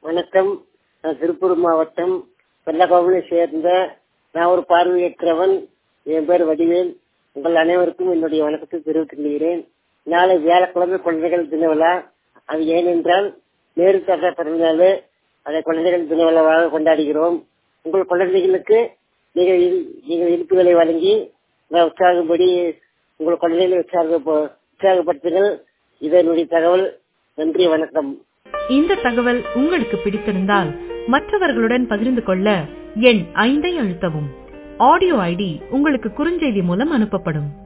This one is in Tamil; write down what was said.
வணக்கம் நான் திருப்பூர் மாவட்டம் வெள்ளக்கோவிலை சேர்ந்த நான் ஒரு பார்வையற்றவன் என் பேர் வடிவேல் உங்கள் அனைவருக்கும் என்னுடைய வணக்கத்தை தெரிவித்துக் கொள்கிறேன் நாளை வியாழக்கிழமை குழந்தைகள் தின விழா அது ஏனென்றால் நேரு தாத்தா பிறந்தநாள் அதை குழந்தைகள் தின விழாவாக கொண்டாடுகிறோம் உங்கள் குழந்தைகளுக்கு நீங்கள் இரு- நீங்கள் இனிப்புகளை வழங்கி நான் உற்சாகப்படி உங்கள் குழந்தைகளை உற்சாக உற்சாகப்படுத்துங்கள் இதனுடைய தகவல் நன்றி வணக்கம் இந்த தகவல் உங்களுக்கு பிடித்திருந்தால் மற்றவர்களுடன் பகிர்ந்து கொள்ள எண் ஐந்தை அழுத்தவும் ஆடியோ ஐடி உங்களுக்கு குறுஞ்செய்தி மூலம் அனுப்பப்படும்